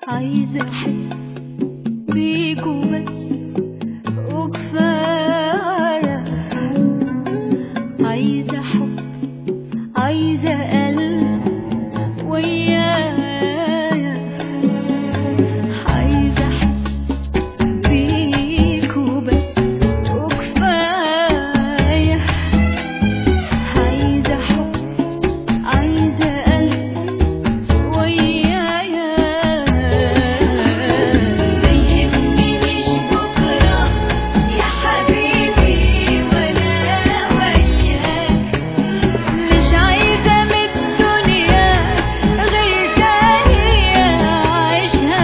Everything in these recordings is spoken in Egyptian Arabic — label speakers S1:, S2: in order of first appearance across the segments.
S1: عايزة أحس بيك وبس وكفاية عايزة حب عايزة قلب ويايا عايزة أحس بيك وبس وكفاية عايزة حب عايزة قلب ويايا زيني مش بكرة يا حبيبي ولا وياك مش عايزة من الدنيا غير تانية أعيشها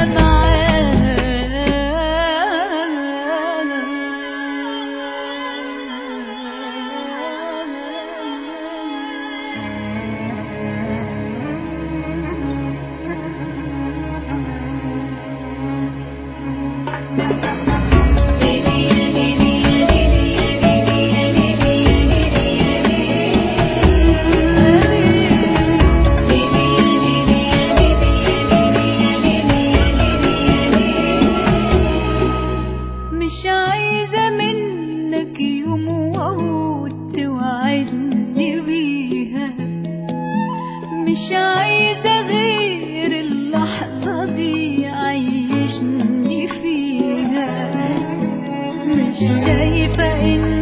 S1: مش عايزة منك يوم وعود توعدني بيها مش عايزة غير اللحظة دي عيشني فيها مش شايفة إن